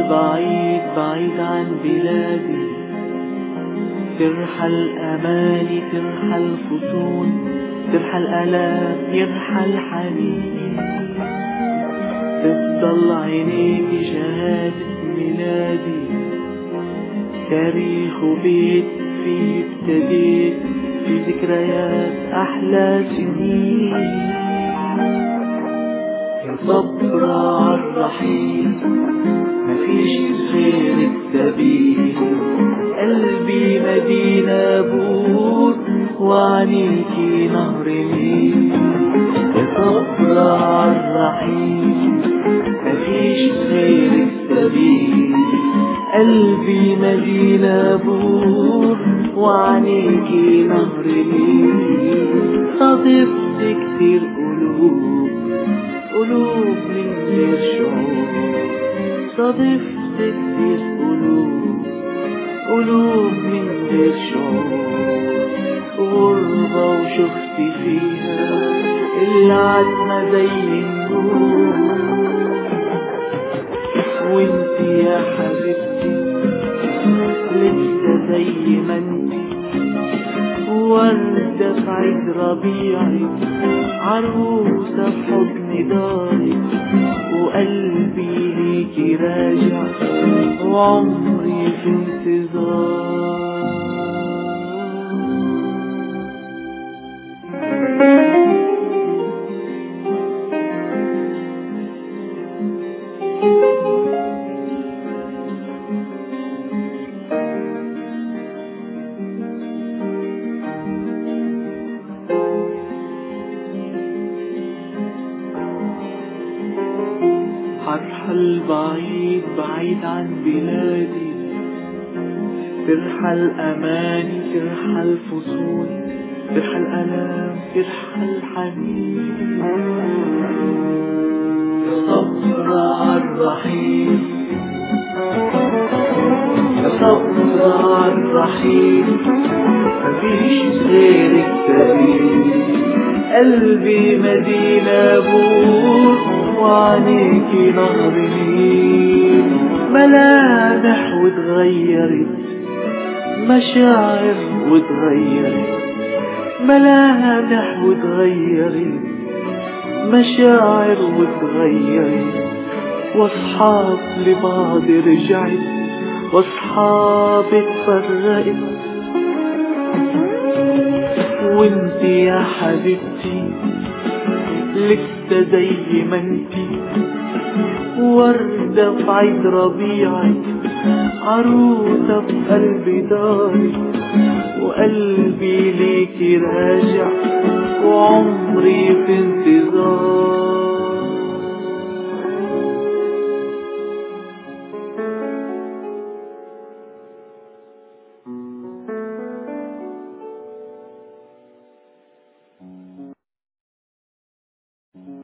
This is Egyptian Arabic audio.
بعيد بعيد عن بلادي ترحل أماني ترحل فصول ترحل آلام يرحل حنين تفضل عينيك شهادة ميلادي تاريخ وبيت فيه ابتديت في ذكريات أحلى سنين يا صبرا عالرحيل مفيش غير السبيل قلبي مدينة بور وعنيكي نهر نيل يا صبرا عالرحيل مفيش غير السبيل قلبي مدينة بور وعنيكي نهر نيل صادفت كتير قلوب قلوب من غير شعور صادفت كتير قلوب قلوب من غير شعور غربة وشفت فيها العتمة زي النور وانت يا حبيبتي لسه زي ما انت وردة في عيد ربيعي عروسة في حضن داري وقلبي ليكي راجع وعمري في انتظار هرحل بعيد بعيد عن بلادي ترحل أماني ترحل فصولي ترحل ألام ترحل حنين صبر عالرحيل صبر عالرحيل مفيش غيرك سبيل قلبي مدينة بور وعليكي نهر نيل ملامح وتغيرت مشاعر وتغيرت ملامح وتغيرت مشاعر وتغيرت واصحاب لبعض رجعت واصحاب اتفرقت وانت يا حبيبتي لسه زي ما انتي وردة في عيد ربيعي عروسة في قلبي داري وقلبي ليكي راجع وعمري في انتظار